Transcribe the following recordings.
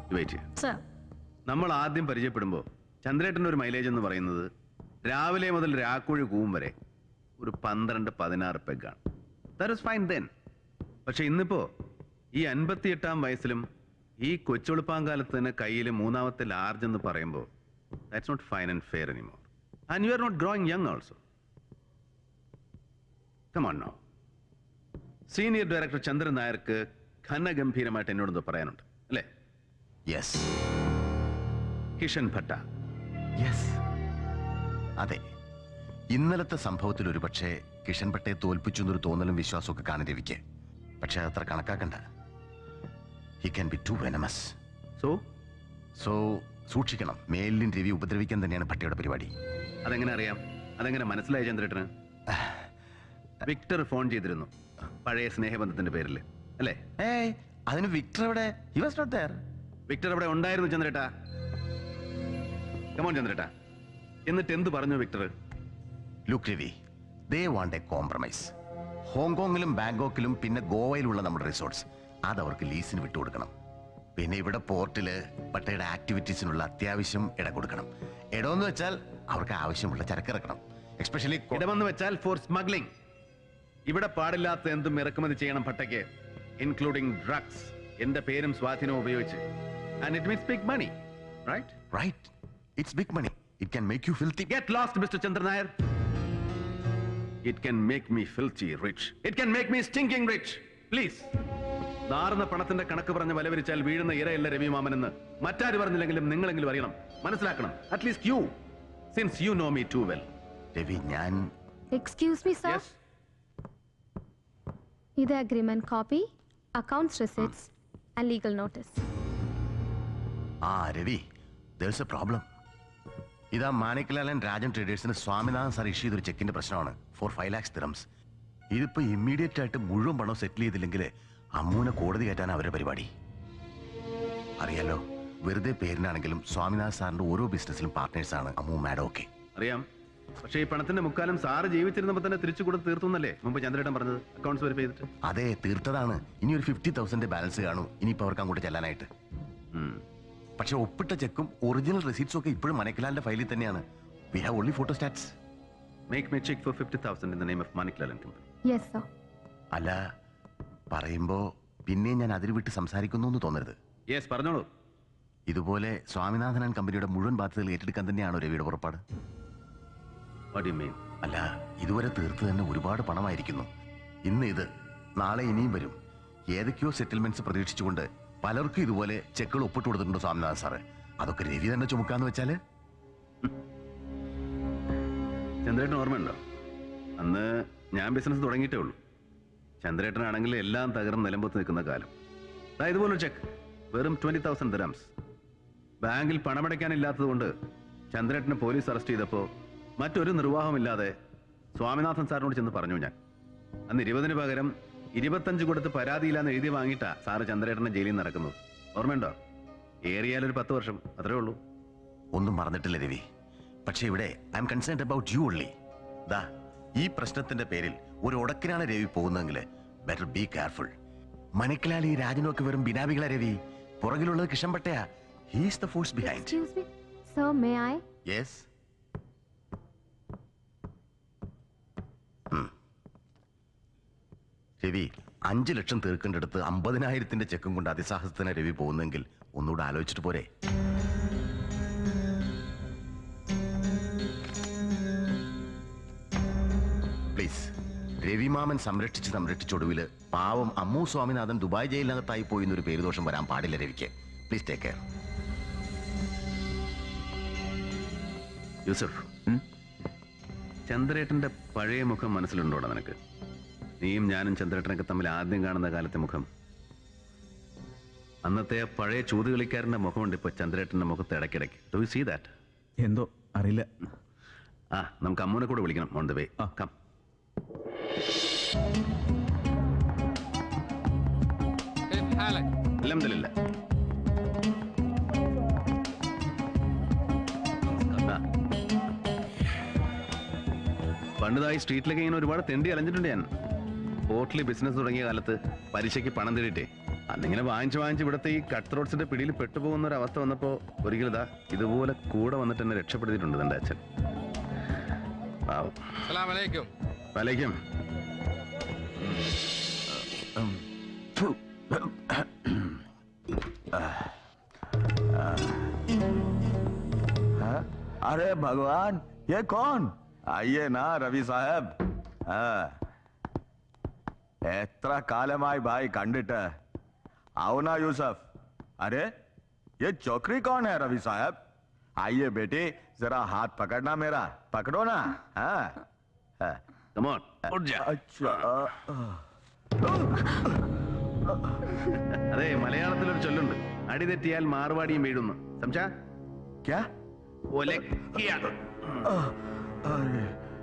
Wait ചെയ്യാം sir നമ്മൾ ആദ്യം പരിചയപ്പെടുമ്പോൾ ചന്ദ്രേട്ടൻ്റെ ഒരു മൈലേജ് എന്ന് പറയുന്നത് രാവിലെ മുതൽ രാക്കുഴി കൂവും വരെ ഒരു പന്ത്രണ്ട് പതിനാറ് പെഗാണ് ദാറ്റ് ഇസ് ഫൈൻ ദെൻ പക്ഷെ ഇന്നിപ്പോ ഈ അൻപത്തിയെട്ടാം വയസ്സിലും ഈ കൊച്ചൊളുപ്പാങ്കാലത്ത് തന്നെ കയ്യിൽ മൂന്നാമത്തെ ലാർജ് എന്ന് പറയുമ്പോൾ that's not fine and fair anymore and you are not growing young also come on no senior director Chandran നായർക്ക് ഘനഗംഭീരമായിട്ട് എന്നോടൊന്ന് പറയാനുണ്ട് അല്ലേ യെസ് കിഷൻ ഭട്ട യെസ് അതെ ഇന്നലത്തെ സംഭവത്തിൽ ഒരു പക്ഷേ കിഷൻ ഭട്ടയെ തോൽപ്പിച്ചു എന്നൊരു തോന്നലും വിശ്വാസമൊക്കെ കാണും രവിക്ക് പക്ഷെ അതത്ര കണക്കാക്കണ്ട he can be too venomous so so സൂക്ഷിക്കണം മേലിലും രവി ഉപദ്രവിക്കാൻ തന്നെയാണ് ഭട്ടയുടെ പരിപാടി അതെങ്ങനെ അറിയാം അതെങ്ങനെ മനസ്സിലായി ചന്ദ്രേട്ടന് വിക്ടർ ഫോൺ ചെയ്തിരുന്നു പഴയ സ്നേഹബന്ധത്തിന്റെ പേരിൽ അല്ലേ ഏയ് അതിന് വിക്ടർ എവിടെ he was not there Victor അവിടെ ഉണ്ടായിരുന്നു ചന്ദ്രേട്ടാ കമോൺ ചന്ദ്രേട്ടാ എന്നിട്ട് എന്ത് പറഞ്ഞു Victor look Ravi they want a compromise ഹോങ്കോങ്ങിലും ബാങ്കോക്കിലും പിന്നെ ഗോവയിലുള്ള നമ്മുടെ റിസോർട്ട്സ് അത് അവർക്ക് ലീസിന് വിട്ടുകൊടുക്കണം പിന്നെ ഇവിടെ പോർട്ടില് പട്ടയുടെ ആക്ടിവിറ്റീസിനുള്ള അത്യാവശ്യം ഇട കൊടുക്കണം ഇടമെന്ന് വെച്ചാൽ അവർക്ക് ആവശ്യമുള്ള ചരക്കിറക്കണം എക്സ്പെഷ്യലി ഇടമെന്ന് വെച്ചാൽ ഫോർ സ്മഗ്ലിംഗ് ഇവിടെ പാടില്ലാത്ത എന്തും ഇറക്കുമതി ചെയ്യണം ഭട്ടയ്ക്ക് ഇൻക്ലൂഡിംഗ് ഡ്രഗ്സ് എന്റെ പേരും സ്വാധീനവും ഉപയോഗിച്ച് and it means big money right right it's big money it can make you filthy Get lost, Mr. Chandra Nair. It can make me filthy rich. It can make me stinking rich. Please. നാറുന്ന പണത്തിന്റെ കണക്ക് പറഞ്ഞ് വലവരിച്ചാൽ വീഴുന്ന ഇരയല്ല രവി മാമനെന്ന് മറ്റാര് പറഞ്ഞില്ലെങ്കിലും നിങ്ങളെങ്കിലും അറിയണം മനസ്സിലാക്കണം at least you since you know me too well Ravi ഞാൻ എക്സ്ക്യൂസ് മീ സർ യെസ് ഇത് agreement copy accounts receipts and legal notice ആ രവി ദേഴ്സ് എ പ്രോബ്ലം ഇതാ മാണിക്ലാലൻ രാജൻ ട്രേഡേഴ്സിന് സ്വാമിനാഥൻ സാർ ഇഷ്യൂ ചെയ്തൊരു ചെക്കിന്റെ പ്രശ്നമാണ് ഫോർ ഫൈവ് ലാക്സ് തിറംസ് ഇതിപ്പോ ഇമ്മീഡിയറ്റ് ആയിട്ട് മുഴുവൻ പണം സെറ്റിൽ ചെയ്തില്ലെങ്കിൽ അമ്മൂനെ കോടതി കയറ്റാൻ അവരുടെ പരിപാടി അറിയാലോ വെറുതെ പേരിനാണെങ്കിലും സ്വാമിനാഥൻ സാറിന്റെ ഓരോ ബിസിനസ്സിലും പാർട്ട്നേഴ്സാണ് അമ്മു മാഡം ഒക്കെ അറിയാം പക്ഷേ ഈ പണത്തിന്റെ മുക്കാലം സാറ് ജീവിച്ചിരുന്നപ്പോൾ തന്നെ തിരിച്ചു കൊടുത്ത് തീർത്തുന്നല്ലേ മുമ്പ് ചന്ദ്രേട്ടൻ പറഞ്ഞത് അക്കൗണ്ട്സ് വെരിഫൈ ചെയ്തിട്ട് അതെ തീർത്തതാണ് ഇനി ഒരു ഫിഫ്റ്റി തൗസൻഡ് ബാലൻസ് കാണും ഇനിയിപ്പോ അവർക്ക് അങ്ങോട്ട് ചെല്ലാനായിട്ട് ഉം. പക്ഷെ ഒപ്പിട്ട ചെക്കും ഒറിജിനൽ റെസീപ്റ്റ്സും ഒക്കെ ഇപ്പോഴും മനക്കിലാലിന്റെ ഫയലിൽ തന്നെയാണ് we have only photostats Make me a check for 50,000 in the name of Manikal and Company. Yes sir അല്ല പറയുമ്പോ പിന്നെ ഞാൻ അതിൽ വിട്ട് സംസാരിക്കുന്നു എന്ന് തോന്നരുത് യെസ് പറഞ്ഞോളൂ ഇതുപോലെ സ്വാമിനാഥൻ ആൻഡ് കമ്പനിയുടെ മുഴുവൻ ബാധ്യതകൾ ഏറ്റെടുക്കാൻ തന്നെയാണോ രവിയുടെ പുറപ്പാട് വാട്ട് യു മീൻ അല്ല ഇതുവരെ തീർത്ത് തന്നെ ഒരുപാട് പണമായിരിക്കുന്നു ഇന്ന് ഇത് നാളെ ഇനിയും വരും ഏതൊക്കെയോ സെറ്റിൽമെന്റ്സ് പ്രതീക്ഷിച്ചുകൊണ്ട് പലർക്കും ഇതുപോലെ ചെക്കുകൾ ഒപ്പിട്ട് കൊടുത്തിട്ടുണ്ടോ സ്വാമിനാഥൻ സാറ് അതൊക്കെ രവി തന്നെ ചുമക്കാന്ന് വെച്ചാല് ചന്ദ്രേട്ടൻ ഓർമ്മയുണ്ടോ അന്ന് ഞാൻ ബിസിനസ് തുടങ്ങിയിട്ടേ ഉള്ളൂ ചന്ദ്രേട്ടനാണെങ്കിൽ എല്ലാം തകർന്ന് നിലമ്പത്ത് നിൽക്കുന്ന കാലം ദാ ഇതുപോലൊരു ചെക്ക് വെറും ട്വന്റി തൗസൻഡ് ദിറംസ് ബാങ്കിൽ പണമടയ്ക്കാനില്ലാത്തത് കൊണ്ട് ചന്ദ്രേട്ടനെ പോലീസ് അറസ്റ്റ് ചെയ്തപ്പോൾ മറ്റൊരു നിർവാഹമില്ലാതെ സ്വാമിനാഥൻ സാറിനോട് ചെന്ന് പറഞ്ഞു ഞാൻ അന്ന് ഇരുപതിന് പകരം ഇരുപത്തഞ്ച് കൊടുത്ത് പരാതിയില്ലാന്ന് എഴുതി വാങ്ങിയിട്ടാ സാറ് ചന്ദ്രേട്ടനെ ജയിലിൽ നിന്ന് നടക്കുന്നത് ഓർമ്മയുണ്ടോ ഏറിയാലൊരു പത്ത് വർഷം അത്രേ ഉള്ളൂ ഒന്നും മറന്നിട്ടില്ല രവി പക്ഷെ ഇവിടെ I'm concerned about you ഉള്ളി ദാ ഈ പ്രശ്നത്തിന്റെ പേരിൽ ഒരു ഉടക്കിനാണ് രവി പോകുന്നതെങ്കിൽ ബെറ്റർ ബി കെയർഫുൾ മണിക്കലാലി രാജനും ഒക്കെ വെറും ബിനാബികളാ രവി പുറകിലുള്ളത് കിഷൻപട്ടയാ he's the force behind excuse me sir may I yes Ravi അഞ്ചു ലക്ഷം തീർക്കേണ്ടടുത്ത് അമ്പതിനായിരത്തിന്റെ ചെക്കും കൊണ്ട് അതിസാഹസത്തിന് രവി പോകുന്നെങ്കിൽ ഒന്നുകൂടെ ആലോചിച്ചിട്ട് പോരെ പ്ലീസ് രവിമാമൻ സംരക്ഷിച്ച് സംരക്ഷിച്ചൊടുവില് പാവം അമ്മു സ്വാമിനാഥൻ ദുബായ് ജയിലിനകത്തായി പോയി എന്നൊരു പേരുദോഷം വരാൻ പാടില്ല രവിക്ക് പ്ലീസ് ടേക്ക് കെയർ യൂസഫ് ചന്ദ്രേട്ടന്റെ പഴയ മുഖം മനസ്സിലുണ്ടോടാ നിനക്ക് നീയും ഞാനും ചന്ദ്രേട്ടനൊക്കെ തമ്മിൽ ആദ്യം കാണുന്ന കാലത്തെ മുഖം അന്നത്തെ ആ പഴയ ചൂതുകളിക്കാരന്റെ മുഖമുണ്ട് ഇപ്പൊ ചന്ദ്രേട്ടന്റെ മുഖത്ത് ഇടയ്ക്കിടയ്ക്ക് ഡു യു സീ ദാറ്റ് എന്തോ അറിയില്ല ആ നമുക്ക് അമ്മൂനെ കൂടെ വിളിക്കണം ഓൺ ദ വേ ആ. കം അൽഹംദുലില്ലാ ആ. പണ്ടിതായി സ്ട്രീറ്റിലൊക്കെ ഇങ്ങനെ ഒരുപാട് തെണ്ടി അലഞ്ഞിട്ടുണ്ട് ഞാൻ പോർട്ടിൽ ബിസിനസ് തുടങ്ങിയ കാലത്ത് പലിശയ്ക്ക് പണം തേടിയിട്ടേ അന്നിങ്ങനെ വാങ്ങിച്ച് വാങ്ങിച്ച് ഇവിടുത്തെ ഈ കട്ട് റോഡ്സിന്റെ പിടിയിൽ പെട്ടുപോകുന്ന ഒരു അവസ്ഥ വന്നപ്പോ ഒരിക്കലും ഇതാ ഇതുപോലെ കൂടെ വന്നിട്ട് എന്നെ രക്ഷപ്പെടുത്തിയിട്ടുണ്ട് എന്റെ അച്ഛൻ പാവം സലാം അലൈക്കും വലയ്ക്കും हाँ? अरे भगवान ये कौन आइए ना रवि साहब हाँ. എത്ര കാലമായി ഭായ് കണ്ടിട്ട് आओ यूसुफ अरे ये चौकरी कौन है रवि साहब आइए बेटी जरा हाथ पकड़ना मेरा पकड़ो ना हाँ हाँ. കമോൺ अच्छा അതെ മലയാളത്തിലൊരു ചൊല്ലുണ്ട് അടി തെറ്റിയാൽ മാറുവാടിയും വീഴുന്നു സംശാ क्या ഒലക്കിയ अरे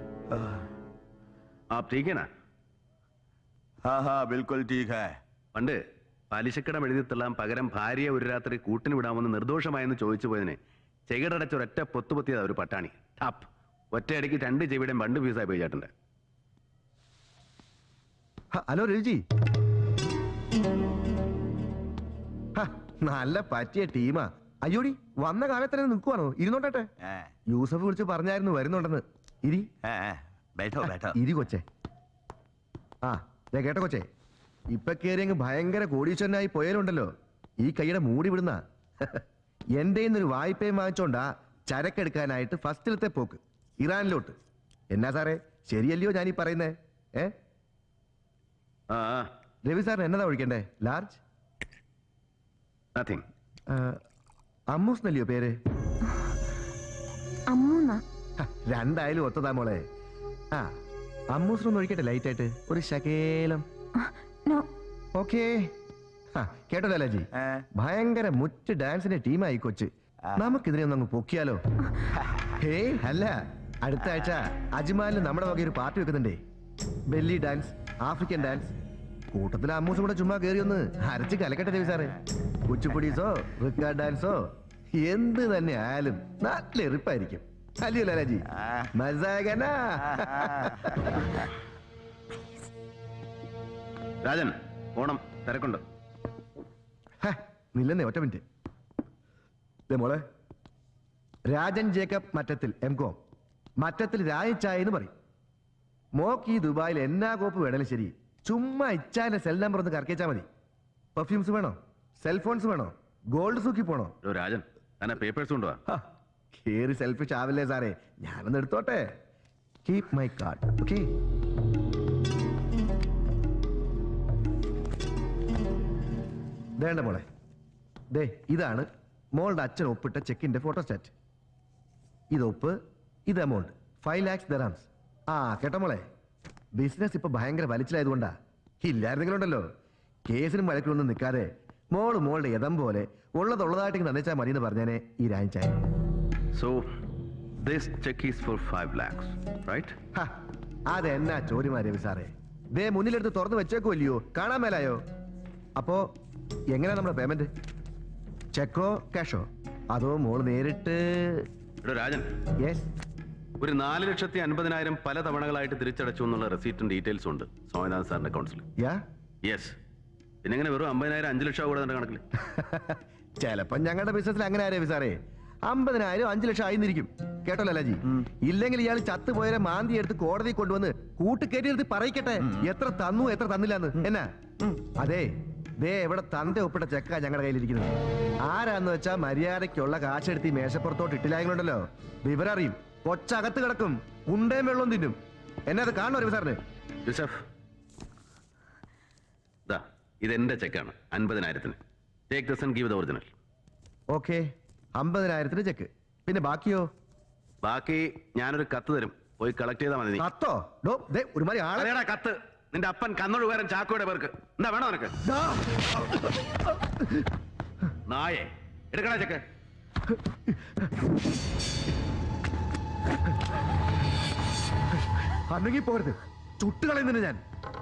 ആ ठीक है ना हाँ हाँ बिल्कुल ठीक है പണ്ട് പലിശക്കടം എഴുതി തള്ളാൻ പകരം ഭാര്യയെ ഒരു രാത്രി കൂട്ടിന് വിടാമെന്ന് നിർദോഷമായെന്ന് ചോദിച്ചു പോയതിന് ചെകിടടച്ച് ഒരൊറ്റ പൊത്തുപൊത്തിയതാ ഒരു പട്ടാണി ടാപ്പ് ഒറ്റയടിക്ക് രണ്ട് ചെവിയുടെയും രണ്ട് ഫീസായി പോയി ചേട്ടൻ്റെ ഹ, ഹലോ രവിജി ഹ, നല്ല പറ്റിയ ടീമാ അയ്യോടി വന്ന കാലത്തന്നെ നിൽക്കുവാണോ ഇരുന്നോട്ടെ हाँ, യൂസഫ് വിളിച്ച് പറഞ്ഞായിരുന്നു വരുന്നുണ്ടെന്ന് ഇരി हाँ, हाँ, बैठो बैठो ഇരി കൊച്ചെ ആ ദേ കേട്ടോ കൊച്ചെ ഇപ്പൊ കേറിയങ്ങ് ഭയങ്കര കോടീശ്വരനായി പോയാലുണ്ടല്ലോ ഈ കൈയുടെ മൂടി വിടുന്ന എന്റെ ഒരു വായ്പയും വാങ്ങിച്ചോണ്ടാ ചരക്കെടുക്കാനായിട്ട് ഫസ്റ്റിലത്തെ പോക്ക് ഇറാനിലോട്ട് എന്നാ സാറേ ശരിയല്ലയോ ഞാനീ പറയുന്നേ ഏ ആ രവി സാറിന് എന്നതാ ഒഴിക്കണ്ടേ ലാർജ് നത്തിങ് അമ്മൂസ് എന്നല്ലയോ പേര് അമ്മൂന്നാ ഹ, രണ്ടായാലും ഒത്തതാ മോളെ ആ അമ്മൂസിനൊന്ന് ഒഴിക്കട്ടെ ലൈറ്റ് ആയിട്ട് ഒരു ശകേലം നോ ഓക്കേ കേട്ടോ ലാലാജി हाँ, ഭയങ്കര മുറ്റ് ഡാൻസിന്റെ ടീമായി കൊച്ച് നമുക്കിതിനെ ഒന്ന് അങ്ങ് പൊക്കിയാലോ ഹേ അല്ല അടുത്ത ആഴ്ച അജ്മാലിൽ നമ്മുടെ വക ഒരു പാർട്ടി വെക്കുന്നുണ്ടേ ബെല്ലി ഡാൻസ് ആഫ്രിക്കൻ ഡാൻസ് കൂട്ടത്തിൽ അമ്മൂസും കൂടെ ചുമ്മാ കയറി ഒന്ന് അരച്ച് കലക്കട്ടെ രവി സാറേ കുച്ചിപ്പുടീസോ റിക്കാർഡ് ഡാൻസോ എന്ത് തന്നെ ആയാലും നല്ല എറിപ്പായിരിക്കും അല്ലയോ ലാലാജി മസാഗന രാജൻ ഓണം തിരക്കുണ്ട് നില്ലെന്നേ ഒറ്റ മിനിറ്റ് ദേ മോളെ രാജൻ ജേക്കബ് മറ്റത്തിൽ എം കോം മറ്റത്തിൽ രായച്ചായ എന്ന് പറയും മോക്ക് ഈ ദുബായിൽ എന്നാ കോപ്പ് വേണേലും ശരി ചുമ്മാ ഇച്ചാന്റെ സെൽ നമ്പർ ഒന്ന് കറക്കിച്ചാ മതി പെർഫ്യൂംസ് വേണോ സെൽഫോൺസ് വേണോ ഗോൾഡ് സൂക്കി പോണോ ഓ രാജൻ തന്നെ പേപ്പേഴ്സ് കൊണ്ടുവാ ഹ, കേറി സെൽഫിഷ് ആവില്ലേ സാറേ ഞാനൊന്ന് എടുത്തോട്ടെ കീപ് മൈ കാർഡ് ഓക്കെ വേണ്ട മോളെ ദേ ഇതാണ് മോളുടെ അച്ഛൻ ഒപ്പിട്ട ചെക്കിന്റെ ഫോട്ടോസ്റ്റാറ്റ് ഇത് ഒപ്പ് ഇത് എമൗണ്ട് ഫൈവ് ലാക്സ് ദറാംസ് ആ കേട്ടോ മോളെ ബിസിനസ് ഇപ്പൊ ഭയങ്കര വലിച്ചിലായതുകൊണ്ടാ ഇല്ലായിരുന്നെങ്കിലുണ്ടല്ലോ കേസിനും വഴക്കിലൊന്നും നിൽക്കാതെ മോള് മോളുടെ യഥം പോലെ ഉള്ളതുള്ളതായിട്ട് നന്ദിച്ചാൽ മതി എന്ന് പറഞ്ഞേനെ ഈ രാഞ്ചായ so this cheque is four five lakhs right ഹ, അതെന്നാ ചോദ്യമാ രവി സാറേ ദേ മുന്നിലെടുത്ത് തുറന്നു വെച്ചേക്കുമല്ലയോ കാണാൻ മേലായോ അപ്പോ എങ്ങനെയാ നമ്മുടെ പേയ്മെന്റ് ചെക്കോ ക്യാഷോ അതോ മോള് നേരിട്ട് എടോ രാജൻ യെസ് ഒരു നാല് ലക്ഷത്തി അൻപതിനായിരം പല തവണകളായിട്ട് തിരിച്ചടച്ചു എന്നുള്ള റെസീറ്റും ഡീറ്റെയിൽസും ഉണ്ട് സ്വാമിനാഥൻ സാറിന്റെ അക്കൗണ്ട്സിൽ യാ യെസ് പിന്നെ എങ്ങനെ വെറും അമ്പതിനായിരം അഞ്ച് ലക്ഷം കൂടെ തന്റെ കണക്കിൽ ചിലപ്പോ ഞങ്ങളുടെ ബിസിനസ്സിൽ അങ്ങനെ രവി സാറേ അമ്പതിനായിരം അഞ്ചു ലക്ഷം ആയിരുന്നിരിക്കും കേട്ടോ ലല്ലാജി ഇല്ലെങ്കിൽ ഇയാൾ ചത്തുപോയവരെ മാന്തി എടുത്ത് കോടതി കൊണ്ടുവന്ന് കൂട്ടുകയറ്റി എടുത്ത് പറയിക്കട്ടെ എത്ര തന്നു എത്ര തന്നില്ലാന്ന് എന്നാ അതെ ദേ എവിടെ തന്റെ ഒപ്പിട്ട ചെക്ക ഞങ്ങളുടെ കയ്യിലിരിക്കുന്നത് ആരാന്ന് വെച്ചാ മര്യാദയ്ക്കുള്ള കാശെടുത്ത് ഈ മേശപ്പുറത്തോട്ട് ഇട്ടില്ലായെങ്കിലുണ്ടല്ലോ വിവരം അറിയും കൊച്ചകത്ത് കിടക്കും ഉണ്ടേം വെള്ളം തിന്നും എന്നെ അത് കാണണോ രവി സാറിന് യൂസഫ് ദാ ഇത് എന്റെ ചെക്കാണ് അൻപതിനായിരത്തിന് take this and give the original okay അമ്പതിനായിരത്തിന് ചെക്ക് പിന്നെ ബാക്കിയോ ബാക്കി ഞാനൊരു കത്ത് തരും പോയി കളക്ട് ചെയ്താൽ മതി നീ. കത്തോ ഡോ ദേ ഒരുമാതിരി ആളെ അതേടാ കത്ത് നിന്റെ അപ്പൻ കന്നൊഴുകാരൻ ചാക്കോയുടെ പേർക്ക് എന്താ വേണോ നിനക്ക് ദാ. നായേ എടുക്കണ ചെക്ക് അന്നെങ്കി പോരുത് ചുട്ടുകളയുന്നുണ്ട് ഞാൻ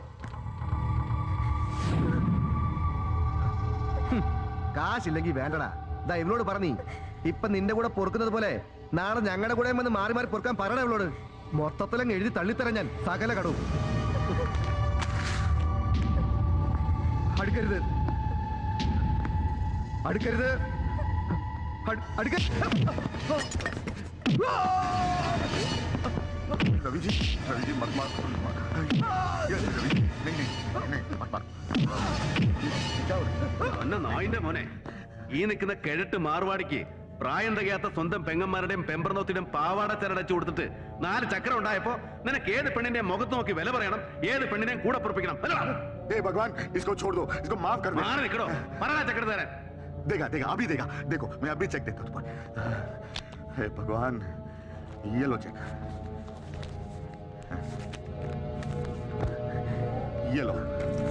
ഹും, കാശില്ലെങ്കി വേണ്ടടാ ദാ ഇവളോട് പറഞ്ഞീ ഇപ്പൊ നിന്റെ കൂടെ പൊറുക്കുന്നത് പോലെ നാളെ ഞങ്ങളുടെ കൂടെ വന്ന് മാറി മാറി പൊറുക്കാൻ പറയണ ഇവളോട് മൊത്തത്തിലങ്ങ് എഴുതി തള്ളിത്തരാൻ ഞാൻ സകല കടവും അടുക്കരുത് അടുക്കരുത് അട്- അടുക്ക रवि जी रवि जी मत मार मत- ये, रवि जी नहीं नहीं नहीं मत मार क्या हो रहा है അന്ന നായിന്റെ മോനെ ഈ നിൽക്കുന്ന കിഴട്ട് മാർവാടിക്ക് പ്രായം തികയാത്ത സ്വന്തം പെങ്ങന്മാരുടെയും പെമ്പർനോത്തിന്റെയും പാവാട ചരടച്ചു കൊടുത്തിട്ട് നാല് ചക്രം ഉണ്ടായപ്പോ നിനക്ക് ഏത് പെണ്ണിന്റെയും മുഖത്ത് നോക്കി വില പറയണം ഏത് പെണ്ണിനെയും കൂടെ പുറപ്പിക്കണം അല്ലടാ? हे भगवान इसको छोड़ दो इसको माफ कर दे മാറി നിൽക്കണോ പറടാ ചക്രം തരാൻ देगा देगा अभी देगा देखो मैं अभी चेक देता हूँ तुम्हारे हे भगवान ये लो चेक ये लो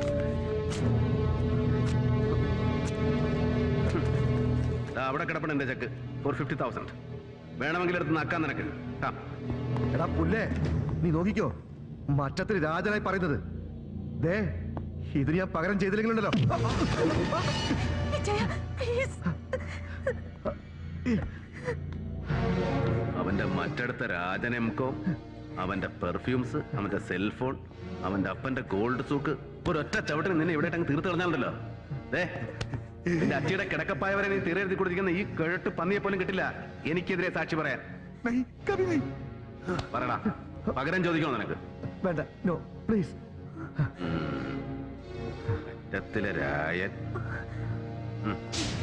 ദാ അവിടെ കിടപ്പണ എന്റെ ചെക്ക് ഫോർ ഫിഫ്റ്റി തൗസൻഡ് വേണമെങ്കിൽ എടുത്ത് നക്കാൻ നിനക്ക് ആ എടാ പുല്ലേ നീ നോക്കിക്കോ മറ്റത്തിൽ രാജനായി പറയുന്നത് ദേ ഇത് ഞാൻ പകരം ചെയ്തില്ലെങ്കിലുണ്ടല്ലോ ജയ പ്ലീസ് അവന്റെ മറ്റടുത്ത രാജനെംകോ അവന്റെ പെർഫ്യൂംസ് അവന്റെ സെൽഫോൺ അവന്റെ അപ്പന്റെ ഗോൾഡ് സൂക്ക് ഒരൊറ്റ ചവിട്ടിന് നിന്നെ ഇവിടെ അങ്ങ് തീർത്ത് കളഞ്ഞാലല്ലോ ദേ നിന്റെ അച്ഛയുടെ കിടക്കപ്പായവരെ നീ തീരെഴുതി കൊടുത്തിരിക്കുന്ന ഈ കിഴട്ട് പന്നിയെ പോലും കിട്ടില്ല എനിക്കെതിരെ സാക്ഷി പറയാൻ नहीं कभी नहीं പറയടാ പകരം ചോദിക്കണോ നിനക്ക് വേണ്ട നോ പ്ലീസ് മറ്റത്തിലെ രായൻ ഉം.